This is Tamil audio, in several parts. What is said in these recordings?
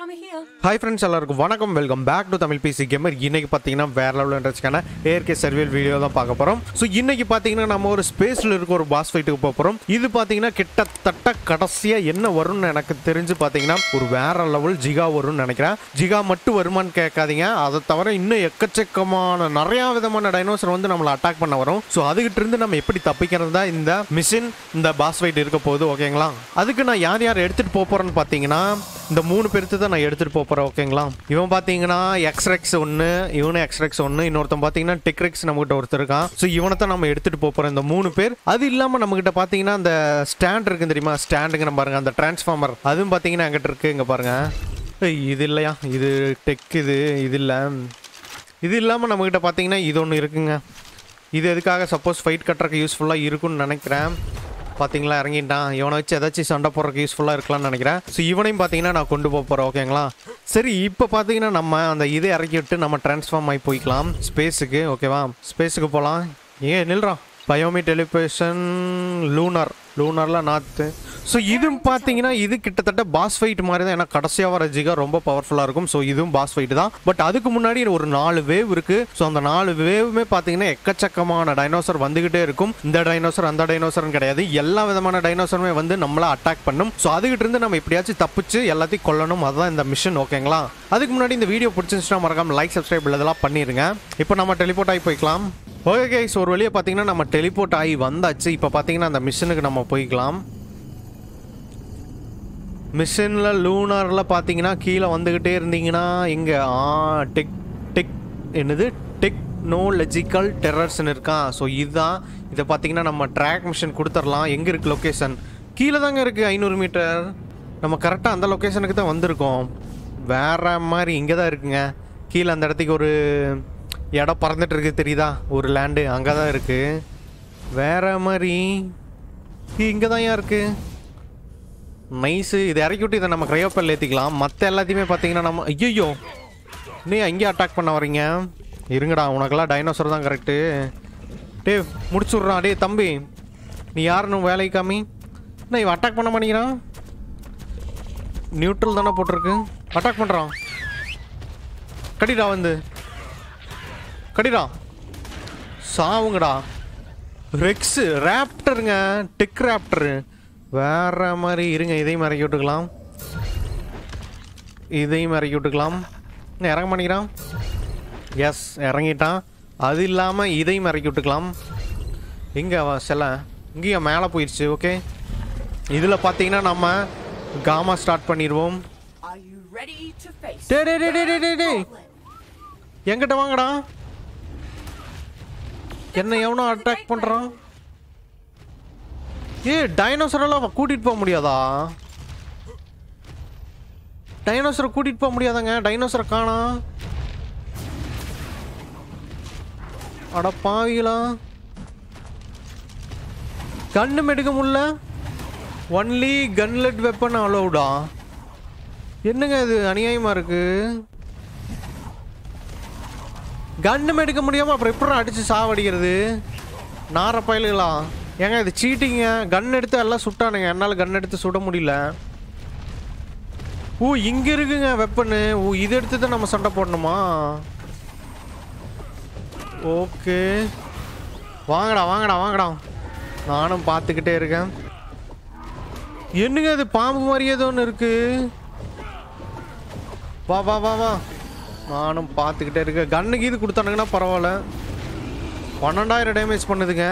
I'm here. ஹாய் ஃப்ரெண்ட்ஸ் எல்லாருக்கும் வணக்கம் welcome back to Tamil PC gamer இன்னைக்கு பார்த்தீங்கன்னா வேற லெவல் இன்ட்ரெஸ்ட்கான ஏற்கே சர்வியல் வீடியோ தான் பார்க்க போகிறோம் ஸோ இன்னைக்கு பார்த்தீங்கன்னா நம்ம ஒரு ஸ்பேஸில் இருக்க ஒரு பாஸ் ஃபைட்டுக்கு போக போகிறோம் இது பார்த்தீங்கன்னா கிட்டத்தட்ட கடைசியாக என்ன வரும்னு எனக்கு தெரிஞ்சு பார்த்தீங்கன்னா ஒரு வேற லெவல் ஜிகா வரும்னு நினைக்கிறேன் ஜிகா மட்டும் வருமான்னு கேட்காதீங்க அதை தவிர இன்னும் எக்கச்சக்கமான நிறையா விதமான டைனோசர் வந்து நம்மளை அட்டாக் பண்ண வரும் ஸோ அதுகிட்ட இருந்து நம்ம எப்படி தப்பிக்கிறது தான் இந்த மிஷின் இந்த பாஸ் ஃபைட் இருக்க போகுது ஓகேங்களா அதுக்கு நான் யார் யார் எடுத்துகிட்டு போக போகிறேன்னு பார்த்தீங்கன்னா இந்த மூணு பேர்த்து தான் நான் எடுத்துகிட்டு போக போகிறேன் ஓகேங்களா இவன் பார்த்தீங்கன்னா எக்ஸ்ரெக்ஸ் ஒன்று இவனு எக்ஸ்ரெக்ஸ் ஒன்று இன்னொருத்தன் பார்த்தீங்கன்னா டெக்ரெக்ஸ் நம்மகிட்ட ஒருத்தர் இருக்கான் ஸோ இவனை தான் நம்ம எடுத்துகிட்டு போக போகிறோம் இந்த மூணு பேர் அது இல்லாமல் நம்மகிட்ட பார்த்தீங்கன்னா அந்த ஸ்டாண்ட் இருக்கு தெரியுமா ஸ்டாண்டுங்க நம்ம பாருங்க அந்த டிரான்ஸ்ஃபார்மர் அதுவும் பார்த்தீங்கன்னா என்கிட்ட இருக்கு இங்கே பாருங்க ஏய், இது இல்லையா இது டெக் இது இது இல்லை இது இல்லாமல் நம்மக்கிட்ட பார்த்தீங்கன்னா இது ஒன்று இருக்குங்க இது எதுக்காக சப்போஸ் ஃபைட் கட்டுறதுக்கு யூஸ்ஃபுல்லாக இருக்கும்னு நினைக்கிறேன் பார்த்தீங்களா இறங்கிட்டான் இவனை வச்சு ஏதாச்சும் சண்டை போடுறதுக்கு யூஸ்ஃபுல்லாக இருக்கலாம்னு நினைக்கிறேன் ஸோ இவனையும் பார்த்தீங்கன்னா நான் கொண்டு போக போகிறேன் ஓகேங்களா சரி இப்போ பார்த்தீங்கன்னா நம்ம அந்த இதை இறக்கி விட்டு நம்ம ட்ரான்ஸ்ஃபார்ம் ஆகி போய்க்கலாம் ஸ்பேஸுக்கு ஓகேவா ஸ்பேஸுக்கு போகலாம் ஏன் நில்றான் பயோமி டெலிபேஷன் லூனார் லூனார்லாம் நாத்து ஸோ இதுவும் பார்த்தீங்கன்னா இது கிட்டத்தட்ட பாஸ் ஃபைட் மாதிரி தான் ஏன்னா கடைசியாக வர ஜிகா ரொம்ப பவர்ஃபுல்லாக இருக்கும் ஸோ இதுவும் பாஸ் ஃபைட் தான் பட் அதுக்கு முன்னாடி ஒரு நாலு வேவ் இருக்கு ஸோ அந்த நாலு வேவுமே பார்த்தீங்கன்னா எக்கச்சக்கமான டைனோசர் வந்துகிட்டே இருக்கும் இந்த டைனோசர் அந்த டைனோசர்னு கிடையாது எல்லா விதமான டைனோசருமே வந்து நம்மள அட்டாக் பண்ணும் ஸோ அதுகிட்ட இருந்து நம்ம எப்படியாச்சும் தப்பிச்சு எல்லாத்தையும் கொல்லணும் அதுதான் இந்த மிஷன் ஓகேங்களா அதுக்கு முன்னாடி இந்த வீடியோ பிடிச்சிருந்துச்சுன்னா மறக்காம லைக் சப்ஸ்கிரைப் இதெல்லாம் பண்ணிருங்க இப்போ நம்ம டெலிபோர்ட் ஆகி போய்க்கலாம் ஓகே கைஸ் ஒரு வழியாக பார்த்தீங்கன்னா நம்ம டெலிபோர்ட் ஆகி வந்தாச்சு இப்போ பார்த்தீங்கன்னா அந்த மிஷனுக்கு நம்ம போய்க்கலாம் மிஷினில் லூனாரில் பார்த்தீங்கன்னா கீழே வந்துக்கிட்டே இருந்தீங்கன்னா இங்கே ஆ டெக் டெக் என்னது டெக்னோலஜிக்கல் டெரர்ஸ்னு இருக்கான் ஸோ இதுதான் இதை பார்த்தீங்கன்னா நம்ம ட்ராக் மிஷின் கொடுத்துடலாம் எங்கே இருக்குது லொக்கேஷன் கீழே தாங்க இருக்குது ஐநூறு மீட்டர் நம்ம கரெக்டாக அந்த லொக்கேஷனுக்கு தான் வந்திருக்கோம் வேற மாதிரி இங்கே தான் இருக்குங்க கீழே அந்த இடத்துக்கு ஒரு இடம் பறந்துட்டு இருக்கு தெரியுதா ஒரு லேண்டு அங்கே தான் இருக்குது வேற மாதிரி இங்கே தான் ஏன் இருக்குது நைஸு இதை இறக்கி விட்டு இதை நம்ம கிரையோப்பல் ஏற்றிக்கலாம் மற்ற எல்லாத்தையுமே பார்த்தீங்கன்னா நம்ம ஐயோ இன்னும் அங்கேயே அட்டாக் பண்ண வரீங்க இருங்கடா உனக்கெல்லாம் டைனோசர் தான் கரெக்டு டே முடிச்சு விட்றான் டே தம்பி நீ யாருன்னு வேலை காமி என்ன இவன் அட்டாக் பண்ண மாட்டேங்கிறான் நியூட்ரல் தானே போட்டிருக்கு அட்டாக் பண்ணுறான் கடிடா வந்து கடிடா சாவுங்கடா ரெக்ஸு ரேப்டருங்க டெக் ரேப்டரு வேற மாதிரி இருங்க இதையும் இறக்கி விட்டுக்கலாம் இதையும் இறக்கி விட்டுக்கலாம் இன்னும் இறங்க மாட்டேங்கிறான் எஸ் இறங்கிட்டான் அது இல்லாமல் இதையும் இறக்கி விட்டுக்கலாம் எங்கே செல்ல இங்கேயும் மேலே போயிடுச்சு ஓகே இதில் பார்த்தீங்கன்னா நம்ம காமா ஸ்டார்ட் பண்ணிடுவோம் Are you ready to face டே டே டே டே டே டே டே எங்கிட்ட வாங்கடா என்ன எவனோ அட்டாக் பண்ணுறான் ஏ டைனோசரெல்லாம் கூட்டிகிட்டு போக முடியாதா டைனோசரை கூட்டிகிட்டு போக முடியாதாங்க டைனோசரை காணோம் அட பாவிகளா கண்ணும் எடுக்க முடியல ஒன்லி கன்லெட் வெப்பன் அலோவுடா என்னங்க இது அநியாயமா இருக்கு கன்னும் எடுக்க முடியாம அப்புறம் எப்படி அடிச்சு சாவடிக்கிறது நார பயலுகளா ஏங்க இது சீட்டிங்க கன் எடுத்து எல்லாம் சுட்டானுங்க என்னால் கன் எடுத்து சுட முடியல ஓ இங்க இருக்குங்க வெப்பனு ஓ இது எடுத்து தான் நம்ம சண்டை போடணுமா ஓகே வாங்கடா வாங்கடா வாங்கடா நானும் பார்த்துக்கிட்டே இருக்கேன் என்னங்க இது பாம்பு மாதிரி ஏதோ ஒன்று இருக்கு வா வா வா வா நானும் பார்த்துக்கிட்டே இருக்கேன் கன்னுக்கு இது கொடுத்தானுங்கன்னா பரவாயில்ல பன்னெண்டாயிரம் டேமேஜ் பண்ணுதுங்க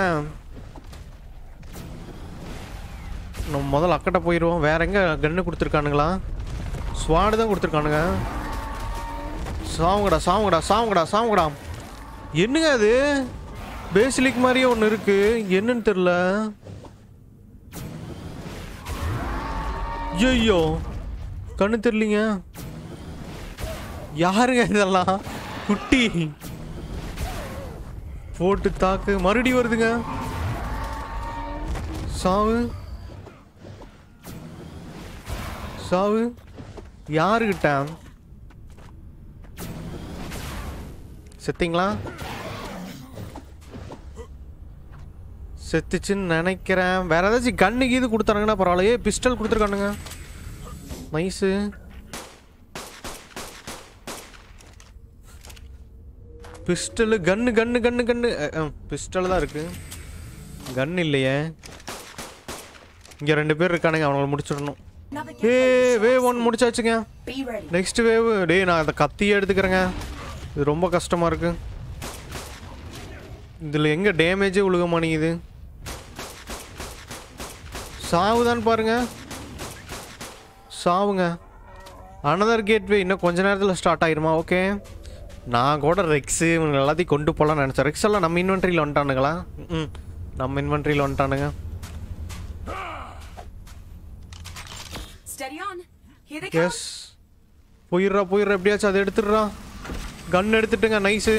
நம்ம முதல்ல அக்கட்ட போயிடுவோம் வேற எங்க கன்னு கொடுத்துருக்கானுங்களா ஸ்வாடு தான் கொடுத்துருக்கானுங்க சாவுங்கடா சாவுங்கடா சாவுங்கடா சாவுங்கடா என்னங்க அது பேசிலிக் மாதிரியே ஒன்று இருக்கு என்னன்னு தெரில ஐயோ கண்ணு தெரியலீங்க யாருங்க இதெல்லாம் குட்டி போட்டு தாக்கு மறுபடியும் வருதுங்க சாவு சாவு யாருக்கிட்ட செத்தீங்களா செத்துச்சுன்னு நினைக்கிறேன் வேற ஏதாச்சும் கண்ணு கீது கொடுத்தானுங்கன்னா பரவாயில்ல ஏ பிஸ்டல் கொடுத்துருக்கானுங்க nice pistol gun gun gun gun pistol தான் இருக்கு கன் இல்லையே இங்கே ரெண்டு பேர் இருக்கானுங்க அவங்கள முடிச்சிடணும் Another a gateway. Wave one முடிச்சாச்சுங்க Be ready. நெக்ஸ்ட் வேவ் டேய் நான் அந்த கத்தியே எடுத்துக்கிறேங்க இது ரொம்ப கஷ்டமாக இருக்கு இதில் எங்கே டேமேஜே உழுக மாட்டேங்குது சாவுதான் பாருங்க சாவுங்க அனதர் கேட்வே இன்னும் கொஞ்ச நேரத்தில் ஸ்டார்ட் ஆயிருமா ஓகே நான் கூட ரெக்ஸு இவங்க எல்லாத்தையும் கொண்டு போகலான்னு நினச்சேன் ரெக்ஸ் எல்லாம் நம்ம இன்வென்ட்ரியில் வந்துட்டானுங்களா ம் நம்ம இன்வென்ட்ரியில் வந்துட்டானுங்க Steady on. Here they come. Yes போயிடுறா போயிடுறா எப்படியாச்சும் அதை எடுத்துடுறா கன் எடுத்துட்டுங்க நைஸு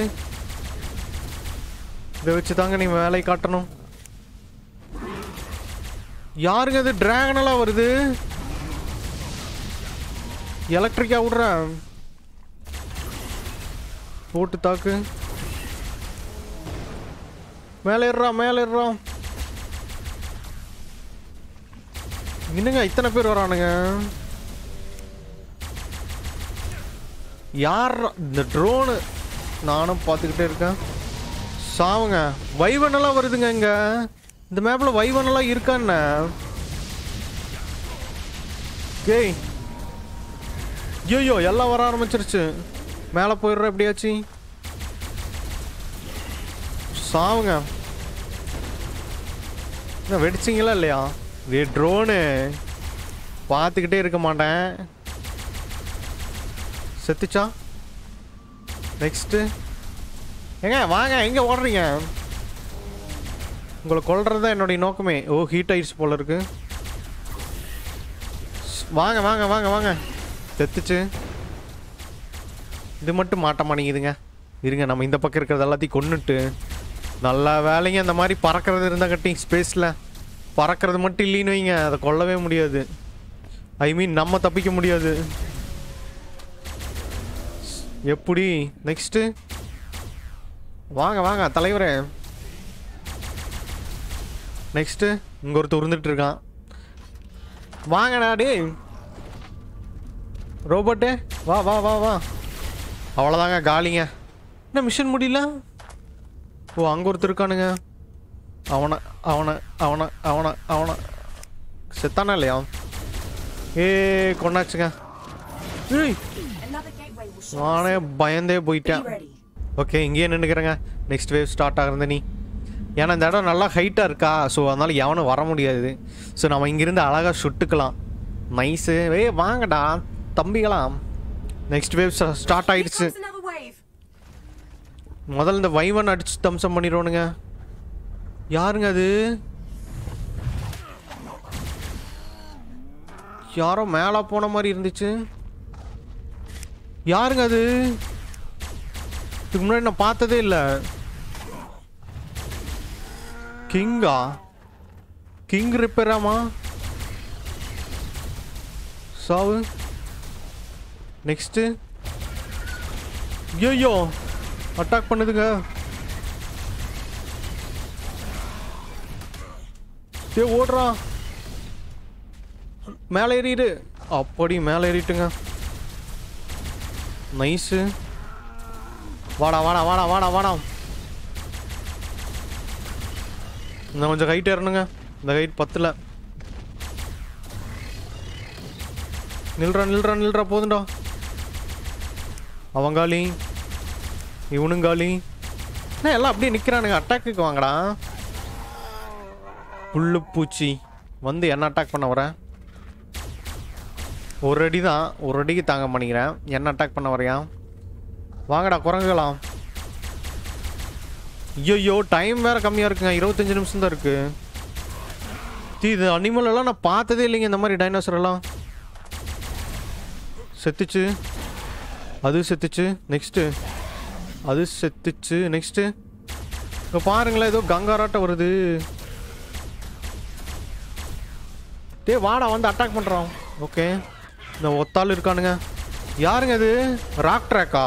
இதை வச்சு தாங்க நீ வேலையை காட்டணும் யாருங்க அது டிராகனெல்லாம் வருது எலக்ட்ரிக்கா விட்ற போட்டு தாக்கு மேலே ஏறுறா மேலே ஏறுறா என்னங்க இத்தனை பேர் வரானுங்க யார் இந்த ட்ரோனு நானும் பார்த்துக்கிட்டே இருக்கேன் சாவுங்க வைவன் எல்லாம் வருதுங்க இங்க இந்த மேப்ல வைவன் எல்லாம் இருக்கான்னு ஏய் ஐயோ எல்லாம் வர ஆரம்பிச்சிருச்சு மேலே போயிடுற எப்படியாச்சு சாவுங்க என்ன வெடிச்சிங்களா இல்லையா இது ட்ரோனு பார்த்துக்கிட்டே இருக்க மாட்டேன் செத்துச்சா நெக்ஸ்ட்டு ஏங்க வாங்க எங்கே ஓடுறீங்க உங்களை கொல்றது தான் என்னுடைய நோக்கமே ஓ ஹீட் ஆயிடுச்சு போல இருக்கு ஸ், வாங்க வாங்க வாங்க வாங்க செத்துச்சு இது மட்டும் மாட்ட மாட்டேங்குதுங்க இருங்க நம்ம இந்த பக்கம் இருக்கிறது எல்லாத்தையும் கொன்னுட்டு நல்லா வேலைங்க அந்த மாதிரி பறக்கிறது இருந்தால் கட்டி ஸ்பேஸில் பறக்கிறது மட்டும் இல்லைன்னு வைங்க அதை கொல்லவே முடியாது ஐ மீன் நம்ம தப்பிக்க முடியாது எப்படி நெக்ஸ்ட்டு வாங்க வாங்க தலைவரே நெக்ஸ்ட்டு இங்கே ஒருத்தர் உருந்துட்டு இருக்கான் வாங்கடா டேய் ரோபோட்டு வா வா வா வா அவ்வளோதாங்க காலிங்க என்ன மிஷன் முடியல ஓ அங்கே ஒருத்தர் இருக்கானுங்க அவனை அவனை அவனை அவனை அவனை செத்தானா இல்லையா ஏ கொண்டாச்சுங்க ஏய் Another gateway will show. நானே பயந்தே Be போயிட்டேன் ready. ஓகே இங்கேயே நின்றுக்கிறேங்க நெக்ஸ்ட் வேவ் ஸ்டார்ட் ஆகிறது நீ ஏன்னா இந்த இடம் நல்லா ஹைட்டாக இருக்கா ஸோ அதனால் எவனும் வர முடியாது ஸோ நம்ம இங்கிருந்து அழகாக சுட்டுக்கலாம் நைஸு ஏ வாங்கடா தம்பிகளாம் நெக்ஸ்ட் வேவ் ஸ்டார்ட் Here ஆயிடுச்சு comes another wave. முதல்ல இந்த வைவன் அடிச்சு தம்சம் பண்ணிடுவோனுங்க யாருங்க அது யாரோ மேலே போன மாதிரி இருந்துச்சு யாருங்க அது இதுக்கு முன்னாடி நான் பார்த்ததே இல்லை கிங்கா கிங் ரிப்பேராமா சாவு நெக்ஸ்ட்டு ஐயோ அட்டாக் பண்ணுதுங்க ஏ ஓடுறான் மேலே ஏறிடு அப்படி மேலே ஏறிட்டுங்க நைஸு வாடா வாடா வாடா வாடா வாடா இன்னும் கொஞ்சம் ஹைட் ஏறணுங்க இந்த ஹைட் பத்தில் நில்றா நில்றா நில்றா போதுண்டா அவங்காலி இவனுங்காலி என்ன எல்லாம் அப்படியே நிற்கிறானுங்க அட்டாக்குக்கு வாங்கடா புல்லு பூச்சி வந்து என்ன அட்டாக் பண்ண வரேன் ஒரு அடி தான் ஒரு அடிக்கு தாங்க பண்ணிக்கிறேன் என்ன அட்டாக் பண்ண வரையா வாங்கடா குரங்குகளாம் ஐயோ டைம் வேற கம்மியாக இருக்குங்க இருபத்தஞ்சு நிமிஷம் தான் இருக்கு தீ, இது அனிமல் எல்லாம் நான் பார்த்ததே இல்லைங்க இந்த மாதிரி டைனோசர் எல்லாம் செத்துச்சு அது செத்துச்சு நெக்ஸ்ட்டு அது செத்துச்சு நெக்ஸ்ட்டு இப்போ பாருங்களேன் ஏதோ கங்காராட்டம் வருது டேய் வாடா வந்து அட்டாக் பண்ணுறான் ஓகே இந்த ஒத்தாள் இருக்கானுங்க யாருங்க அது ராக் ட்ராக்கா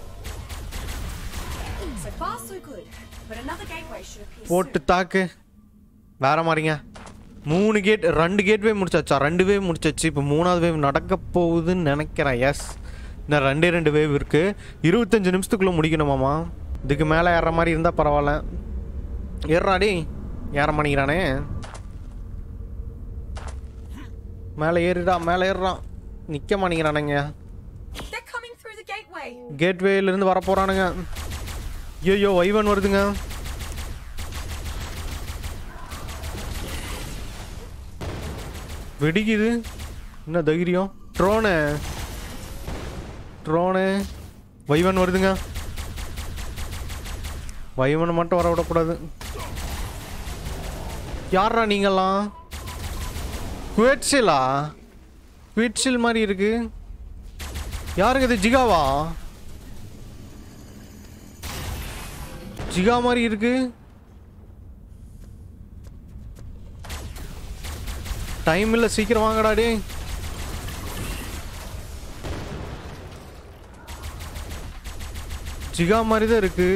So far, so good. But another gateway should appear போட்டு soon. தாக்கு வேற மாதிரிங்க மூணு கேட் ரெண்டு கேட் வேவ் முடிச்சாச்சா ரெண்டு வேவ் முடிச்சாச்சு இப்போ மூணாவது வேவ் நடக்க போகுதுன்னு நினைக்கிறேன் எஸ் இன்னும் ரெண்டே ரெண்டு வேவ் இருக்குது இருபத்தஞ்சு நிமிஷத்துக்குள்ளே முடிக்கணுமாமா இதுக்கு மேலே ஏறுற மாதிரி இருந்தால் பரவாயில்ல ஏறாடி ஏற மாட்டேங்கிறானே மேலே ஏறிடா மேலே ஏறுறான் நிற்க மாட்டேங்கிறானுங்க They're coming through the gateway. கேட்வேலேருந்து வர போகிறானுங்க ஐயோ வைவன் வருதுங்க வெடிக்குது என்ன தைரியம் ட்ரோனு ட்ரோனு வைவன் வருதுங்க வைவனை மட்டும் வர விடக்கூடாது யாரா நீங்கெல்லாம் குவேட்ஸிலா குவேட்ஸில் மாதிரி இருக்கு யாருங்க இது ஜிகாவா ஜிகா மாதிரி இருக்கு டைம் இல்லை சீக்கிரம் வாங்கடா டே ஜிகா மாதிரி தான் இருக்கு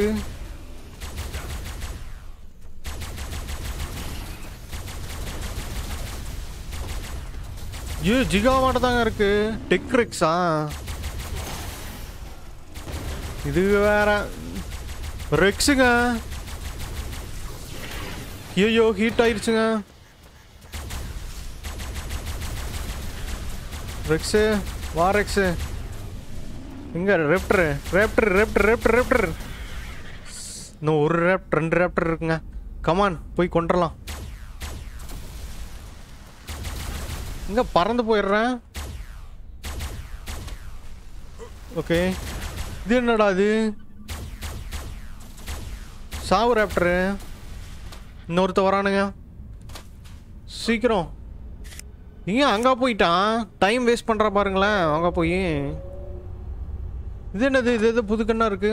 ஐயோ ஜிகா மட்டும் தாங்க இருக்கு டெக்ரிக்ஸா இது வேற ரெக்ஸுங்க ஐயோ ஹீட் ஆயிருச்சுங்க ரெக்ஸு வா ரெக்ஸு எங்க ரெப்டர் ரெப்டர் ரெப்டர் ரெப்டர் ரெப்டர் இன்னும் ஒரு ரேப்ட் ரெண்டு ரேப்டர் இருக்குங்க கமான் போய் கொண்டுடலாம் இங்க பறந்து போயிடுறேன் ஓகே இது என்னடா இது சாவு ரேப்டரு இன்னொருத்த வரானுங்க சீக்கிரம் ஏன் அங்கே போயிட்டான் டைம் வேஸ்ட் பண்ணுற பாருங்களேன் அங்கே போய் இது என்னது இது எது புது கண்ணா இருக்கு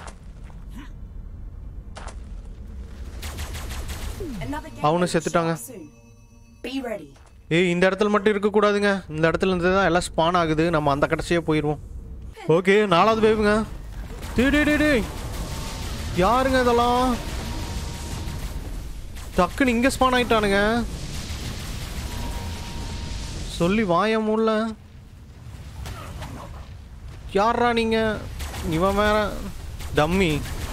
Another gateway அவனும் will செத்துட்டாங்க. start soon. Be ready. ஏய் இந்த இடத்துல மட்டும் இருக்கக்கூடாதுங்க இந்த இடத்துல இருந்து தான் எல்லாம் ஸ்பான் ஆகுது நம்ம அந்த கடைசியே போயிடுவோம் ஓகே நாலாவது வேவுங்க டேய் டேய் டேய் யாருங்க இதெல்லாம் டக்குன்னு இங்கே ஸ்பான் ஆயிட்டானுங்க சொல்லி வாய முடியல யாரா நீங்க இவன் வேற டம்மி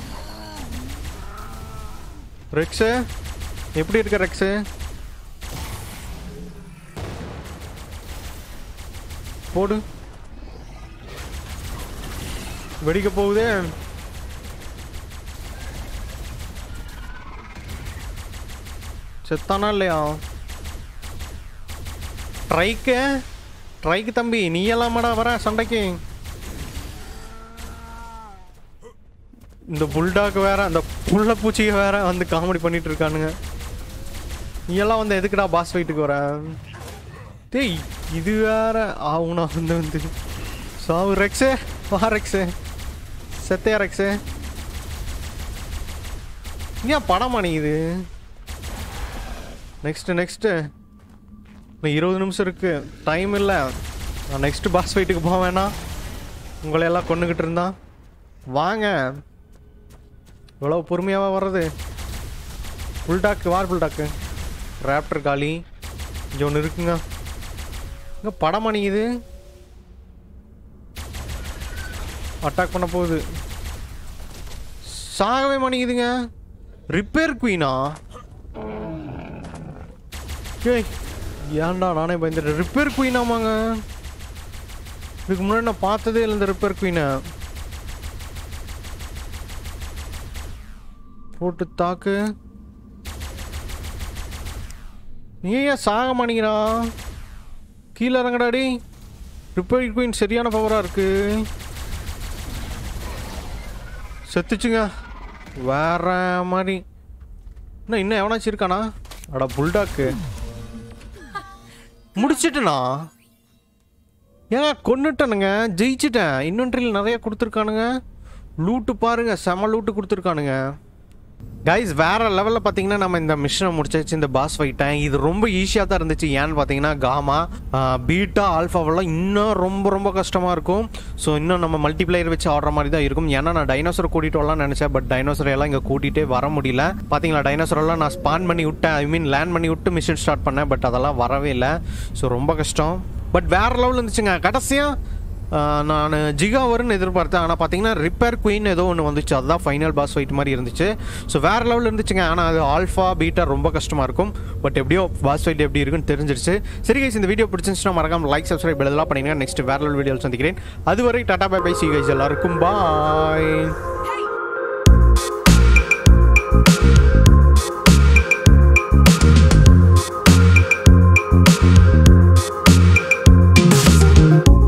ரெக்ஸு எப்படி இருக்க ரெக்ஸு போடு வெடிக்க போகுதே செத்தானா இல்லையா ட்ரைக்கு ட்ரைக்கு தம்பி நீ எல்லாமாடா வர சண்டைக்கு இந்த புல்டாக் வேற அந்த புள்ள பூச்சிக வேற வந்து காமெடி பண்ணிட்டு இருக்கானுங்க நீ எல்லாம் வந்து எதுக்குடா பாஸ் ஃபைட்டுக்கு வர டேய் இது வேற ஆகுனா வந்து வந்து சாவு ரெக்ஸே வா ரெக்ஸே செத்தையா ரெக்ஸே ஏன் படம் அணியுது நெக்ஸ்ட்டு நெக்ஸ்ட்டு இன்னும் இருபது நிமிஷம் இருக்கு டைம் இல்லை நான் நெக்ஸ்ட் பாஸ் ஃபைட்டுக்கு போக வேணாம் உங்களை எல்லாம் கொண்டுகிட்டு இருந்தான் வாங்க இவ்வளோ பொறுமையாவா வர்றது புல்டாக்கு வார் புல்டாக்கு ராப்டர் காலி இங்கே ஒன்று இருக்குங்க இங்கே படம் அணிக்குது அட்டாக் பண்ண போகுது சாகவே மணிக்குதுங்க ரிப்பேர் குயினா ஏய் ஏன்டா நானே பயந்துட்டேன் ரிப்பேர் குயினாமாங்க இதுக்கு முன்னாடி நான் பார்த்ததே இல்லை இந்த ரிப்பேர் குயினை போட்டு தாக்கு நீ ஏன் சாக மாட்டேங்கிறா கீழே இறங்கடாடி ரிப்பேர் குயின் சரியான பவராக இருக்கு செத்துச்சுங்க வேற மாதிரி இன்னும் இன்னும் எவனாச்சும் இருக்கானா அட புல்டாக்கு முடிச்சிட்டனா ஏன் கொன்னுட்டனுங்க ஜெயிச்சிட்டேன் இன்வென்ட்ரியில் நிறைய கொடுத்துருக்கானுங்க லூட்டு பாருங்க செம லூட்டு கொடுத்துருக்கானுங்க கைஸ் வேற லெவலில் பார்த்தீங்கன்னா நம்ம இந்த மிஷனை முடிச்சாச்சு இந்த பாஸ் ஃபைட்டை இது ரொம்ப ஈஸியாக தான் இருந்துச்சு ஏன்னு பார்த்தீங்கன்னா காமா பீட்டா ஆல்ஃபாவெல்லாம் இன்னும் ரொம்ப ரொம்ப கஷ்டமாக இருக்கும் ஸோ இன்னும் நம்ம மல்டிப்ளையர் வச்சு ஆடுற மாதிரி தான் இருக்கும் ஏன்னா நான் டைனோசர் கூட்டிகிட்டு வரலாம் நினச்சேன் பட் டைனோசர் எல்லாம் இங்கே கூட்டிகிட்டே வர முடியல பார்த்தீங்களா டைனோசர் எல்லாம் நான் ஸ்பான் பண்ணி விட்டேன் ஐ மீன் லேண்ட் பண்ணி விட்டு மிஷன் ஸ்டார்ட் பண்ணேன் பட் அதெல்லாம் வரவே இல்லை ஸோ ரொம்ப கஷ்டம் பட் வேற லெவலில் இருந்துச்சுங்க கடைசியாக நான் ஜிகா வரும்னு எதிர்பார்த்தேன் ஆனால் பார்த்தீங்கன்னா ரிப்பேர் குயின் ஏதோ ஒன்று வந்துச்சு அதுதான் ஃபைனல் பாஸ் ஃபைட் மாதிரி இருந்துச்சு ஸோ வேறு லெவலில் இருந்துச்சுங்க ஆனால் அது ஆல்ஃபா பீட்டா ரொம்ப கஷ்டமாக இருக்கும் பட் எப்படியோ பாஸ் ஃபைட் எப்படி இருக்குன்னு தெரிஞ்சிருச்சு சரி கைஸ் இந்த வீடியோ பிடிச்சிருந்துச்சுன்னா மறக்காம லைக் சப்ஸ்கிரைப் இதெல்லாம் பண்ணிங்கன்னா நெக்ஸ்ட் வேற லெவல் வீடியோவில் சந்திக்கிறேன் அதுவரை டாடா பை பை சி கைஸ் எல்லாருக்கும் பாய் Hey!